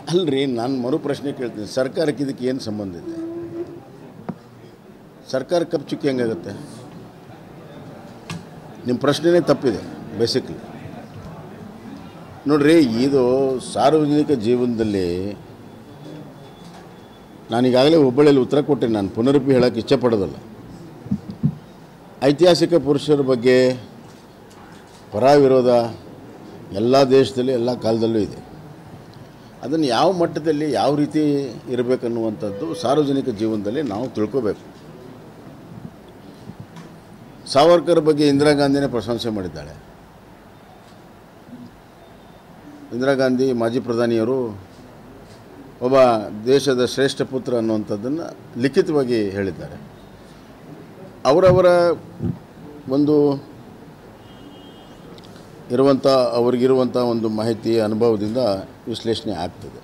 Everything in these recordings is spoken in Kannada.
ಅಲ್ರಿ ನಾನು ಮರು ಪ್ರಶ್ನೆ ಕೇಳ್ತೀನಿ ಸರ್ಕಾರಕ್ಕೆ ಇದಕ್ಕೆ ಏನು ಸಂಬಂಧ ಇದೆ ಸರ್ಕಾರ ಕಪ್ ಚುಕ್ಕಿ ಹೆಂಗಾಗುತ್ತೆ ನಿಮ್ಮ ಪ್ರಶ್ನೆನೇ ತಪ್ಪಿದೆ ಬೇಸಿಕ್ಲಿ ನೋಡ್ರಿ ಇದು ಸಾರ್ವಜನಿಕ ಜೀವನದಲ್ಲಿ ನಾನೀಗಾಗಲೇ ಹುಬ್ಬಳ್ಳಿಯಲ್ಲಿ ಉತ್ತರ ಕೊಟ್ಟೆ ನಾನು ಪುನರುಪಿ ಹೇಳೋಕ್ಕೆ ಇಷ್ಟಪಡೋದಲ್ಲ ಐತಿಹಾಸಿಕ ಪುರುಷರ ಬಗ್ಗೆ ಪರ ವಿರೋಧ ಎಲ್ಲ ದೇಶದಲ್ಲಿ ಎಲ್ಲ ಕಾಲದಲ್ಲೂ ಇದೆ ಅದನ್ನು ಯಾವ ಮಟ್ಟದಲ್ಲಿ ಯಾವ ರೀತಿ ಇರಬೇಕನ್ನುವಂಥದ್ದು ಸಾರ್ವಜನಿಕ ಜೀವನದಲ್ಲಿ ನಾವು ತಿಳ್ಕೋಬೇಕು ಸಾವರ್ಕರ್ ಬಗ್ಗೆ ಇಂದಿರಾ ಗಾಂಧಿನೇ ಪ್ರಶಂಸೆ ಮಾಡಿದ್ದಾಳೆ ಇಂದಿರಾ ಗಾಂಧಿ ಮಾಜಿ ಪ್ರಧಾನಿಯವರು ಒಬ್ಬ ದೇಶದ ಶ್ರೇಷ್ಠ ಪುತ್ರ ಅನ್ನುವಂಥದ್ದನ್ನು ಲಿಖಿತವಾಗಿ ಹೇಳಿದ್ದಾರೆ ಅವರವರ ಒಂದು ಇರುವಂಥ ಅವ್ರಿಗಿರುವಂಥ ಒಂದು ಮಾಹಿತಿ ಅನುಭವದಿಂದ ವಿಶ್ಲೇಷಣೆ ಆಗ್ತದೆ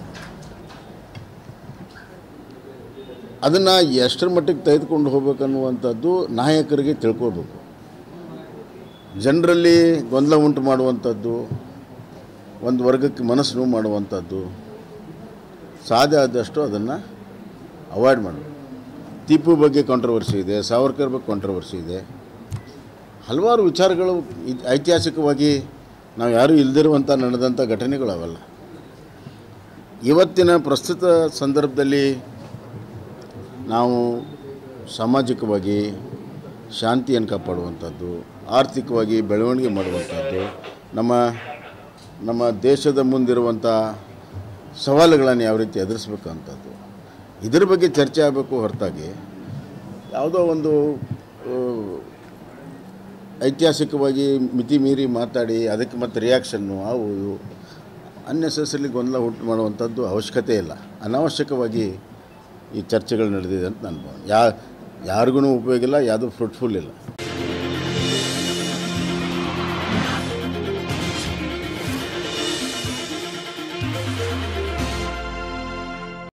ಅದನ್ನು ಎಷ್ಟರ ಮಟ್ಟಿಗೆ ತೆಗೆದುಕೊಂಡು ಹೋಗ್ಬೇಕನ್ನುವಂಥದ್ದು ನಾಯಕರಿಗೆ ತಿಳ್ಕೋಬೇಕು ಜನರಲ್ಲಿ ಗೊಂದಲ ಉಂಟು ಮಾಡುವಂಥದ್ದು ಒಂದು ವರ್ಗಕ್ಕೆ ಮನಸ್ಸು ನೋವು ಮಾಡುವಂಥದ್ದು ಸಾಧ್ಯ ಆದಷ್ಟು ಅದನ್ನು ಅವಾಯ್ಡ್ ಮಾಡಬೇಕು ಟಿಪ್ಪು ಬಗ್ಗೆ ಕಾಂಟ್ರವರ್ಸಿ ಇದೆ ಸಾವರ್ಕರ್ ಬಗ್ಗೆ ಕಾಂಟ್ರವರ್ಸಿ ಇದೆ ಹಲವಾರು ವಿಚಾರಗಳು ಇದ್- ಐತಿಹಾಸಿಕವಾಗಿ ನಾವು ಯಾರೂ ಇಲ್ದಿರುವಂಥ ನಡೆದಂಥ ಘಟನೆಗಳು ಅವೆಲ್ಲ ಇವತ್ತಿನ ಪ್ರಸ್ತುತ ಸಂದರ್ಭದಲ್ಲಿ ನಾವು ಸಾಮಾಜಿಕವಾಗಿ ಶಾಂತಿಯನ್ನು ಕಾಪಾಡುವಂಥದ್ದು ಆರ್ಥಿಕವಾಗಿ ಬೆಳವಣಿಗೆ ಮಾಡುವಂಥದ್ದು ನಮ್ಮ ನಮ್ಮ ದೇಶದ ಮುಂದಿರುವಂಥ ಸವಾಲುಗಳನ್ನು ಯಾವ ರೀತಿ ಎದುರಿಸ್ಬೇಕಂಥದ್ದು ಇದ್ರ ಬಗ್ಗೆ ಚರ್ಚೆ ಆಗಬೇಕು ಹೊರತಾಗಿ ಯಾವುದೋ ಒಂದು ಆ, ಐತಿಹಾಸಿಕವಾಗಿ ಮಿತಿ ಮೀರಿ ಮಾತಾಡಿ ಅದಕ್ಕೆ ಮತ್ತೆ ರಿಯಾಕ್ಷನ್ನು ಅವು ಇವು ಅನ್ನೆಸೆಸರಿ ಗೊಂದಲ ಉಂಟು ಮಾಡುವಂಥದ್ದು ಅವಶ್ಯಕತೆ ಇಲ್ಲ ಅನಾವಶ್ಯಕವಾಗಿ ಈ ಚರ್ಚೆಗಳು ನಡೆದಿದೆ ಅಂತ ನನ್ನ ಭಾವನೆ ಯಾ ಯಾರಿಗೂ ಉಪಯೋಗ ಇಲ್ಲ ಯಾವುದೂ ಫ್ರೂಟ್ಫುಲ್ ಇಲ್ಲ